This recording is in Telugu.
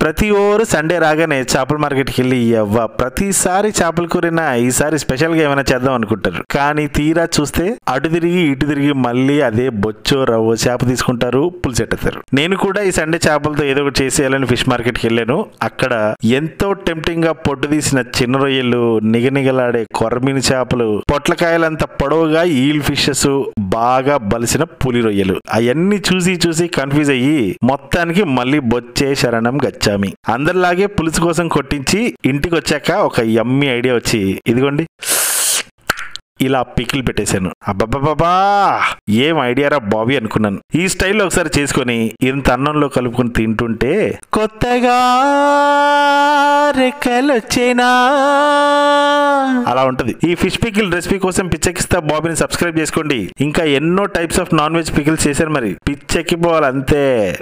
ప్రతి ఓరు సండే రాగానే చేపల మార్కెట్కి వెళ్ళి ఎవ్వ ప్రతిసారి చేపల కూరైనా ఈసారి స్పెషల్ గా ఏమైనా చేద్దాం అనుకుంటారు కానీ తీరా చూస్తే అటు తిరిగి ఇటు తిరిగి మళ్ళీ అదే బొచ్చో రవ్వో చేప తీసుకుంటారు పులిసెట్టేస్తారు నేను కూడా ఈ సండే చేపలతో ఏదో ఒకటి చేసేయాలని ఫిష్ మార్కెట్కి వెళ్ళాను అక్కడ ఎంతో టెంప్టింగ్ గా పొట్టు తీసిన చిన్న రొయ్యలు నిగనిగలాడే కొరమీని చేపలు పొట్లకాయలంత పొడవుగా ఈల్ ఫిషెస్ బాగా బలిసిన పులి రొయ్యలు అవన్నీ చూసి చూసి కన్ఫ్యూజ్ అయ్యి మొత్తానికి మళ్ళీ బొచ్చే శరణం గచ్చామి అందరిలాగే పులుసు కోసం కొట్టించి ఇంటికి వచ్చాక ఒక యమ్మీ ఐడియా వచ్చి ఇదిగోండి ఇలా పికిల్ పెట్టేశాను అబ్బబ్బబ్బా ఏం ఐడియారా బాబీ అనుకున్నాను ఈ స్టైల్లో ఒకసారి చేసుకొని ఇంత అన్నంలో కలుపుకొని తింటుంటే కొత్తగా రెక్కలొచ్చేనా అలా ఉంటది ఈ ఫిష్ పికిల్ రెసిపీ కోసం పిచ్చెక్కిస్తా బాబీని సబ్స్క్రైబ్ చేసుకోండి ఇంకా ఎన్నో types of non veg pickles చేశారు మరి పిచ్చెక్కిపోవాలి అంతే